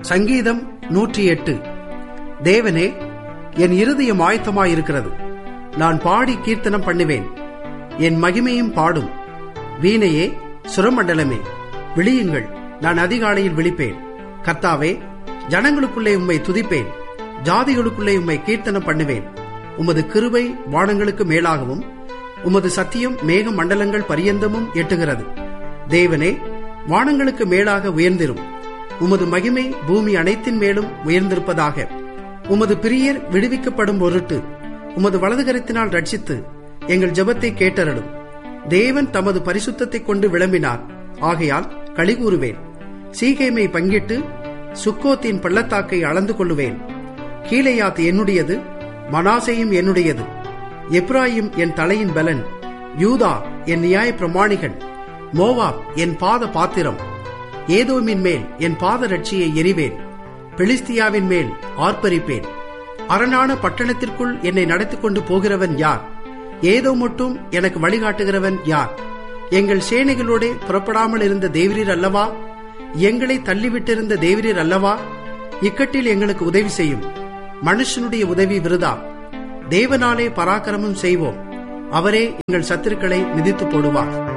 சங்கீதம் நூற்றி எட்டு தேவனே என் இருதயம் ஆயத்தமாயிருக்கிறது நான் பாடி கீர்த்தனம் பண்ணுவேன் என் மகிமையும் பாடும் வீணையே சுரமண்டலமே விழியுங்கள் நான் அதிகாலையில் விழிப்பேன் கர்த்தாவே ஜனங்களுக்குள்ளே உம்மை துதிப்பேன் ஜாதிகளுக்குள்ளே உம்மை கீர்த்தனம் பண்ணுவேன் உமது கிருபை வானங்களுக்கு மேலாகவும் உமது சத்தியம் மேக மண்டலங்கள் பரியந்தமும் எட்டுகிறது தேவனே வானங்களுக்கு மேலாக உயர்ந்திரும் உமது மகிமை பூமி அனைத்தின் மேலும் உயர்ந்திருப்பதாக உமது பிரியர் விடுவிக்கப்படும் பொருட்டு உமது வலதுகரத்தினால் ரட்சித்து எங்கள் ஜெபத்தை கேட்டருளும் தேவன் தமது பரிசுத்தத்தை கொண்டு விளம்பினார் ஆகையால் களிகூறுவேன் சீகேமை பங்கிட்டு சுக்கோத்தின் பள்ளத்தாக்கை அளந்து கொள்ளுவேன் கீழையாத் என்னுடையது மனாசையும் என்னுடையது எப்ராயிம் என் தலையின் பலன் யூதா என் நியாய பிரமாணிகள் மோவாப் என் பாத பாத்திரம் ஏதோமின் மேல் என் பாத ரட்சியை எறிவேன் பெலிஸ்தியாவின் மேல் ஆர்ப்பரிப்பேன் அரணான பட்டணத்திற்குள் என்னை நடத்தி கொண்டு போகிறவன் யார் ஏதோ மட்டும் எனக்கு வழிகாட்டுகிறவன் யார் எங்கள் சேனைகளோடே புறப்படாமல் இருந்த தேவரீர் அல்லவா எங்களை தள்ளிவிட்டிருந்த தேவரீர் அல்லவா இக்கட்டில் எங்களுக்கு உதவி செய்யும் மனுஷனுடைய உதவி விருதா தேவனாலே பராக்கிரமம் செய்வோம் அவரே எங்கள் சத்துருக்களை மிதித்து போடுவார்